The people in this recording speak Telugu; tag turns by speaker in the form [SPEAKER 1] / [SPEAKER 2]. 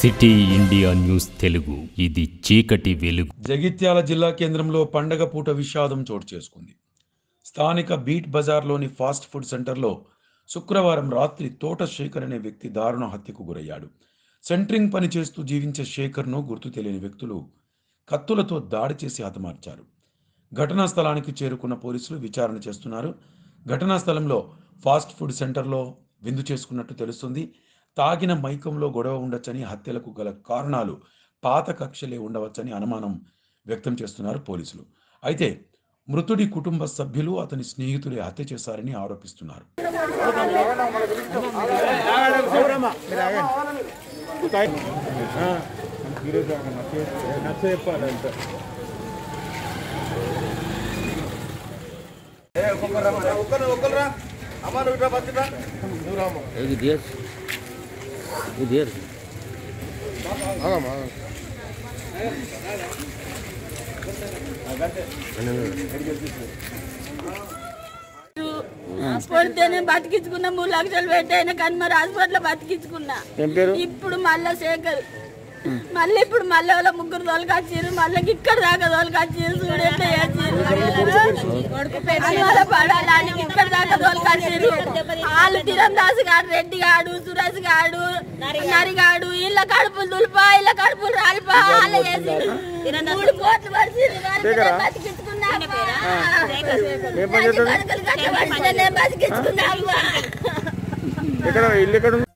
[SPEAKER 1] సిటీ ఇండియా న్యూస్ తెలుగు ఇది చీకటి వెలుగు
[SPEAKER 2] జగిత్యాల జిల్లా కేంద్రంలో పండగ పూట విషాదం చోటు చేసుకుంది స్థానిక బీట్ బజార్లోని ఫాస్ట్ ఫుడ్ సెంటర్లో శుక్రవారం రాత్రి తోట శేఖర్ అనే వ్యక్తి దారుణ హత్యకు గురయ్యాడు సెంట్రింగ్ పని చేస్తూ జీవించే శేఖర్ను గుర్తు తెలియని వ్యక్తులు కత్తులతో దాడి చేసి హతమార్చారు ఘటనా స్థలానికి చేరుకున్న పోలీసులు విచారణ చేస్తున్నారు ఘటనా స్థలంలో ఫాస్ట్ ఫుడ్ సెంటర్లో విందు చేసుకున్నట్టు తెలుస్తుంది తాగిన మైకంలో గొడవ ఉండొచ్చని హత్యలకు గల కారణాలు పాత కక్షలే ఉండవచ్చని అనుమానం వ్యక్తం చేస్తున్నారు పోలీసులు అయితే మృతుడి కుటుంబ సభ్యులు అతని స్నేహితులే హత్య చేశారని ఆరోపిస్తున్నారు
[SPEAKER 3] एक दियर ये दियर
[SPEAKER 4] పొడితేనే బతికించుకున్నా మూడు లక్షలు పెట్టాను కానీ మరి హాస్పిటల్ బతికించుకున్నా
[SPEAKER 3] ఏం పేరు
[SPEAKER 4] ఇప్పుడు మళ్ళా శేఖర్ మళ్ళీ ఇప్పుడు మళ్ళీ వాళ్ళ ముగ్గురు తోలుకొచ్చారు మళ్ళీ ఇక్కడ దాకా తోలుకొచ్చారు చూడు ఎట్లా చేసారు పడాలి ఇక్కడ దాకా తోలుకొచ్చారు వాళ్ళు తిరందాసు గాడు రెడ్డి గాడు సురేష్ గాడు నరిగాడు ఇళ్ళ కడుపులు దులిపా ఇళ్ళ కడుపులు రాలిపా వాళ్ళు చేసి మూడు కోట్లు పడిచింది బతికించుకున్నా
[SPEAKER 3] ఏం పని చేస్తాడు?
[SPEAKER 4] బతికించుకున్నా
[SPEAKER 3] ఎక్కడ ఇల్లు ఎక్కడ ఉంది